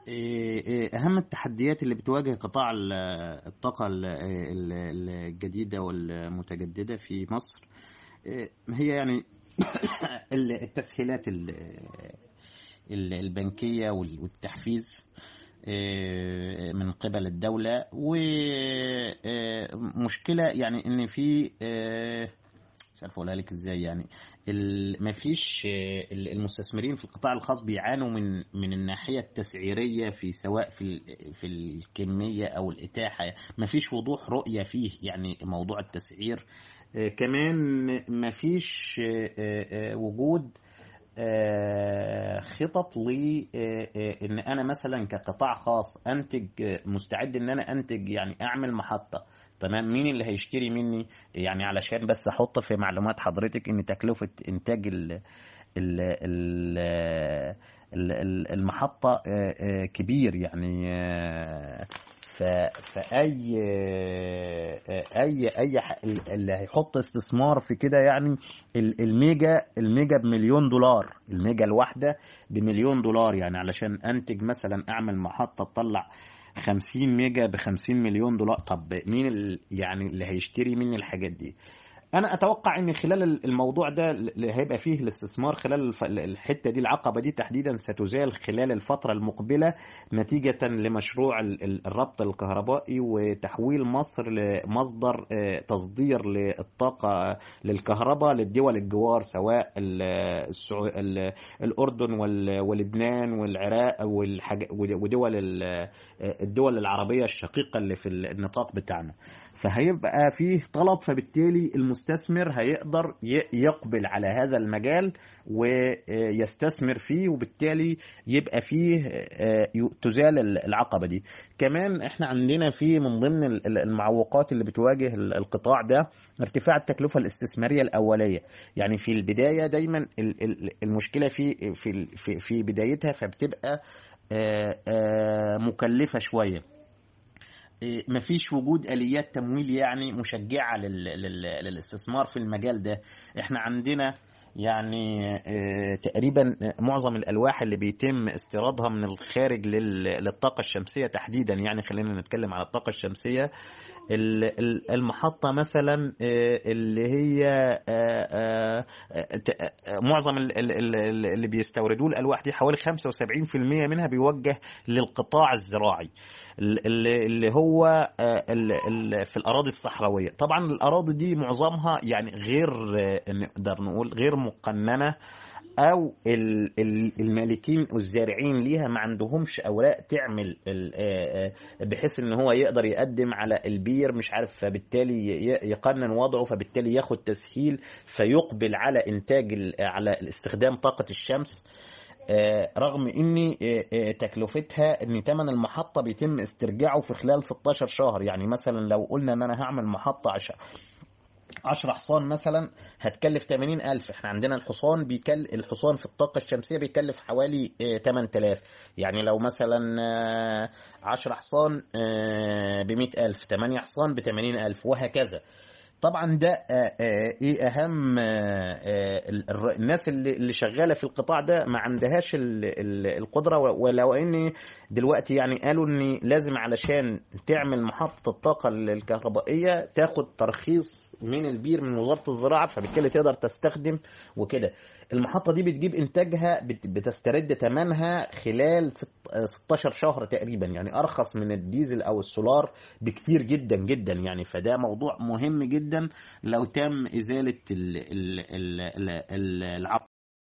أهم التحديات اللي بتواجه قطاع الطاقة الجديدة والمتجددة في مصر هي يعني التسهيلات البنكية والتحفيز من قبل الدولة ومشكلة يعني ان في مش عارف اقولها لك ازاي يعني ما فيش المستثمرين في القطاع الخاص بيعانوا من من الناحيه التسعيريه في سواء في في الكميه او الاتاحه ما فيش وضوح رؤيه فيه يعني موضوع التسعير كمان ما فيش وجود خطط ل ان انا مثلا كقطاع خاص انتج مستعد ان انا انتج يعني اعمل محطه تمام مين اللي هيشتري مني يعني علشان بس احط في معلومات حضرتك ان تكلفه انتاج ال ال ال المحطه كبير يعني فاي اي اي اللي هيحط استثمار في كده يعني الميجا الميجا بمليون دولار الميجا الواحده بمليون دولار يعني علشان انتج مثلا اعمل محطه تطلع 50 ميجا ب 50 مليون دولار طب مين ال... يعني اللي هيشتري مني الحاجات دي انا اتوقع ان خلال الموضوع ده اللي هيبقى فيه الاستثمار خلال الحته دي العقبه دي تحديدا ستزال خلال الفتره المقبله نتيجه لمشروع الربط الكهربائي وتحويل مصر لمصدر تصدير للطاقه للكهرباء للدول الجوار سواء الاردن ولبنان والعراق ودول الدول العربيه الشقيقه اللي في النطاق بتاعنا فهيبقى فيه طلب فبالتالي المستثمر هيقدر يقبل على هذا المجال ويستثمر فيه وبالتالي يبقى فيه تزال العقبه دي كمان احنا عندنا في من ضمن المعوقات اللي بتواجه القطاع ده ارتفاع التكلفه الاستثماريه الاوليه يعني في البدايه دايما المشكله في في في بدايتها فبتبقى مكلفه شويه مفيش وجود اليات تمويل يعني مشجعه للاستثمار في المجال ده احنا عندنا يعني تقريبا معظم الالواح اللي بيتم استيرادها من الخارج للطاقه الشمسيه تحديدا يعني خلينا نتكلم على الطاقه الشمسيه المحطه مثلا اللي هي معظم اللي بيستوردوه الالواح دي حوالي 75% منها بيوجه للقطاع الزراعي اللي هو في الاراضي الصحراويه طبعا الاراضي دي معظمها يعني غير نقدر نقول غير مقننه او المالكين والزارعين ليها ما عندهمش اوراق تعمل بحيث ان هو يقدر يقدم على البير مش عارف فبالتالي يقنن وضعه فبالتالي ياخد تسهيل فيقبل على انتاج على استخدام طاقه الشمس رغم ان تكلفتها ان ثمن المحطه بيتم استرجاعه في خلال 16 شهر يعني مثلا لو قلنا ان انا هعمل محطه عشان 10 حصان مثلا هتكلف 80 ألف احنا عندنا الحصان بيكل الحصان في الطاقة الشمسية بيكلف حوالي 8000 يعني لو مثلا 10 حصان ب 100 ألف 8 حصان ب 80 ألف وهكذا طبعا ده ايه اهم الناس اللي شغاله في القطاع ده ما عندهاش القدره ولو ان دلوقتي يعني قالوا ان لازم علشان تعمل محطه الطاقه الكهربائيه تاخد ترخيص من البير من وزاره الزراعه فبالتالي تقدر تستخدم وكده المحطه دي بتجيب انتاجها بتسترد ثمنها خلال 16 شهر تقريبا يعني ارخص من الديزل او السولار بكتير جدا جدا يعني فده موضوع مهم جدا لو تم ازاله العقد